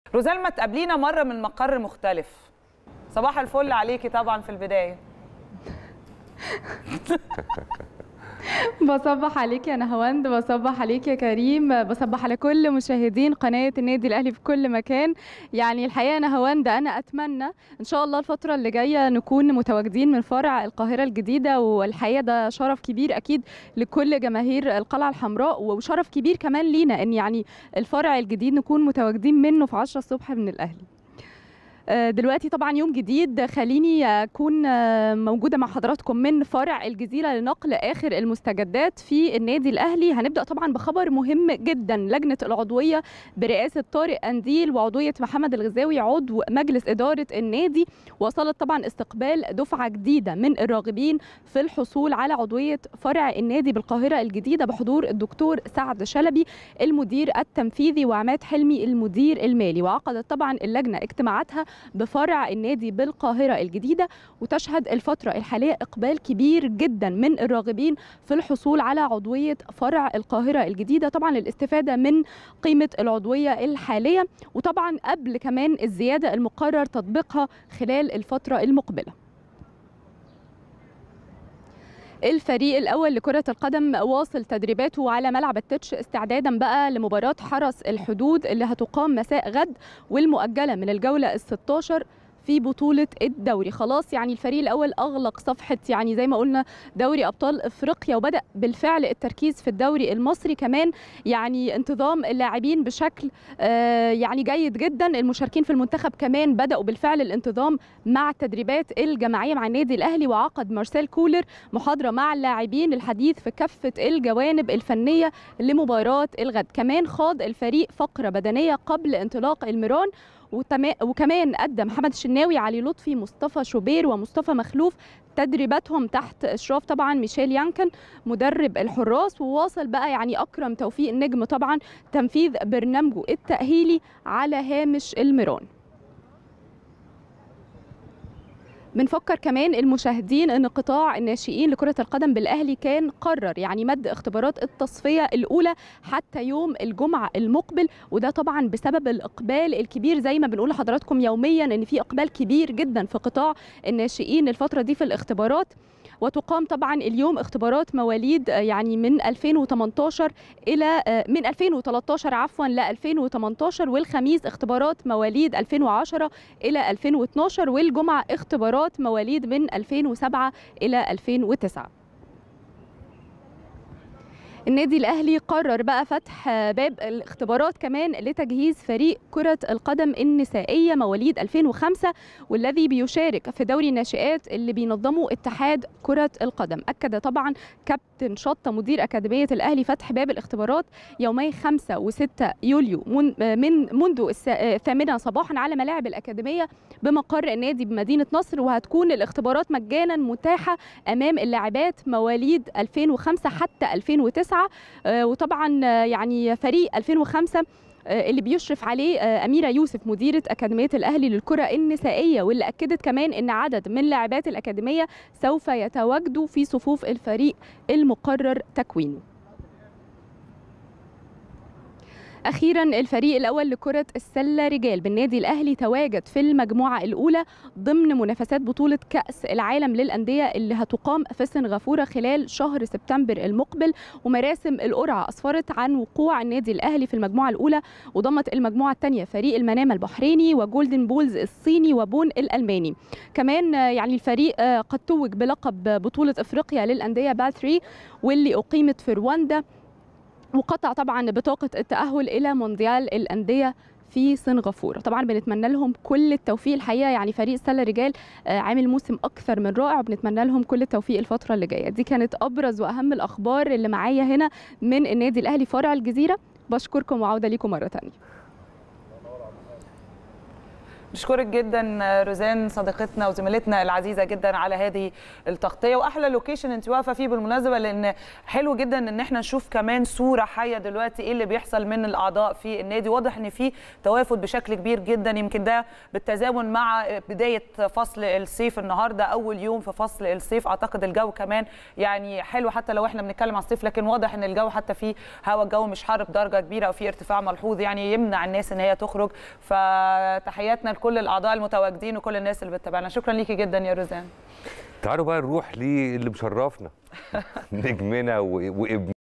روزال ما تقابلينا مره من مقر مختلف صباح الفل عليكي طبعا في البدايه بصبح عليك يا نهاوند بصبح عليك يا كريم بصبح على كل مشاهدين قناة النادي الأهلي في كل مكان يعني الحقيقة يا نهاوند أنا أتمنى إن شاء الله الفترة اللي جاية نكون متواجدين من فرع القاهرة الجديدة والحقيقة ده شرف كبير أكيد لكل جماهير القلعة الحمراء وشرف كبير كمان لينا إن يعني الفرع الجديد نكون متواجدين منه في 10 الصبح من الأهلي دلوقتي طبعا يوم جديد خليني اكون موجوده مع حضراتكم من فرع الجزيره لنقل اخر المستجدات في النادي الاهلي هنبدا طبعا بخبر مهم جدا لجنه العضويه برئاسه طارق انديل وعضويه محمد الغزاوي عضو مجلس اداره النادي وصلت طبعا استقبال دفعه جديده من الراغبين في الحصول على عضويه فرع النادي بالقاهره الجديده بحضور الدكتور سعد شلبي المدير التنفيذي وعماد حلمي المدير المالي وعقدت طبعا اللجنه اجتماعاتها بفرع النادي بالقاهرة الجديدة وتشهد الفترة الحالية إقبال كبير جدا من الراغبين في الحصول على عضوية فرع القاهرة الجديدة طبعا للاستفادة من قيمة العضوية الحالية وطبعا قبل كمان الزيادة المقرر تطبيقها خلال الفترة المقبلة الفريق الاول لكره القدم واصل تدريباته على ملعب التتش استعدادا بقى لمباراه حرس الحدود اللي هتقام مساء غد والمؤجله من الجوله ال16 في بطولة الدوري خلاص يعني الفريق الأول أغلق صفحة يعني زي ما قلنا دوري أبطال إفريقيا وبدأ بالفعل التركيز في الدوري المصري كمان يعني انتظام اللاعبين بشكل آه يعني جيد جدا المشاركين في المنتخب كمان بدأوا بالفعل الانتظام مع التدريبات الجماعية مع النادي الأهلي وعقد مارسيل كولر محاضرة مع اللاعبين للحديث في كافة الجوانب الفنية لمباراة الغد كمان خاض الفريق فقرة بدنية قبل انطلاق الميران وكمان قدم محمد الشناوي علي لطفي مصطفى شوبير ومصطفى مخلوف تدريباتهم تحت اشراف طبعا ميشيل يانكن مدرب الحراس وواصل بقى يعني اكرم توفيق النجم طبعا تنفيذ برنامجه التاهيلي على هامش الميران بنفكر كمان المشاهدين ان قطاع الناشئين لكره القدم بالاهلي كان قرر يعني مد اختبارات التصفيه الاولى حتى يوم الجمعه المقبل وده طبعا بسبب الاقبال الكبير زي ما بنقول لحضراتكم يوميا ان في اقبال كبير جدا في قطاع الناشئين الفتره دي في الاختبارات وتقام طبعا اليوم اختبارات مواليد يعني من 2018 الى من 2013 عفوا ل 2018 والخميس اختبارات مواليد 2010 الى 2012 والجمعه اختبارات مواليد من 2007 الى 2009 النادي الاهلي قرر بقى فتح باب الاختبارات كمان لتجهيز فريق كره القدم النسائيه مواليد 2005 والذي بيشارك في دوري الناشئات اللي بينظمه اتحاد كره القدم اكد طبعا كابتن شطه مدير اكاديميه الاهلي فتح باب الاختبارات يومي 5 و6 يوليو من منذ الثامنه صباحا على ملاعب الاكاديميه بمقر النادي بمدينه نصر وهتكون الاختبارات مجانا متاحه امام اللاعبات مواليد 2005 حتى 2009 وطبعا يعني فريق 2005 اللي بيشرف عليه أميرة يوسف مديرة أكاديمية الأهلي للكرة النسائية واللي أكدت كمان أن عدد من لاعبات الأكاديمية سوف يتواجدوا في صفوف الفريق المقرر تكوينه اخيرا الفريق الاول لكره السله رجال بالنادي الاهلي تواجد في المجموعه الاولى ضمن منافسات بطوله كاس العالم للانديه اللي هتقام في سنغافوره خلال شهر سبتمبر المقبل ومراسم القرعه اسفرت عن وقوع النادي الاهلي في المجموعه الاولى وضمت المجموعه الثانيه فريق المنامه البحريني وجولدن بولز الصيني وبون الالماني كمان يعني الفريق قد توج بلقب بطوله افريقيا للانديه باثري واللي اقيمت في رواندا وقطع طبعا بطاقه التاهل الى مونديال الانديه في سنغافوره طبعا بنتمنى لهم كل التوفيق الحقيقه يعني فريق السله رجال عامل موسم اكثر من رائع وبنتمنى لهم كل التوفيق الفتره اللي جايه دي كانت ابرز واهم الاخبار اللي معايا هنا من النادي الاهلي فرع الجزيره بشكركم وعوده لكم مره ثانيه بشكرك جدا روزان صديقتنا وزميلتنا العزيزه جدا على هذه التغطيه واحلى لوكيشن انت واقفه فيه بالمناسبه لان حلو جدا ان احنا نشوف كمان صوره حيه دلوقتي ايه اللي بيحصل من الاعضاء في النادي واضح ان في توافد بشكل كبير جدا يمكن ده بالتزامن مع بدايه فصل الصيف النهارده اول يوم في فصل الصيف اعتقد الجو كمان يعني حلو حتى لو احنا بنتكلم عن الصيف لكن واضح ان الجو حتى في هواء الجو مش حر بدرجه كبيره او في ارتفاع ملحوظ يعني يمنع الناس ان هي تخرج فتحياتنا لكل الاعضاء المتواجدين وكل الناس اللي بتتابعنا شكرا ليكي جدا يا روزان تعالوا بقى نروح للي مشرفنا نجمنا و- وابن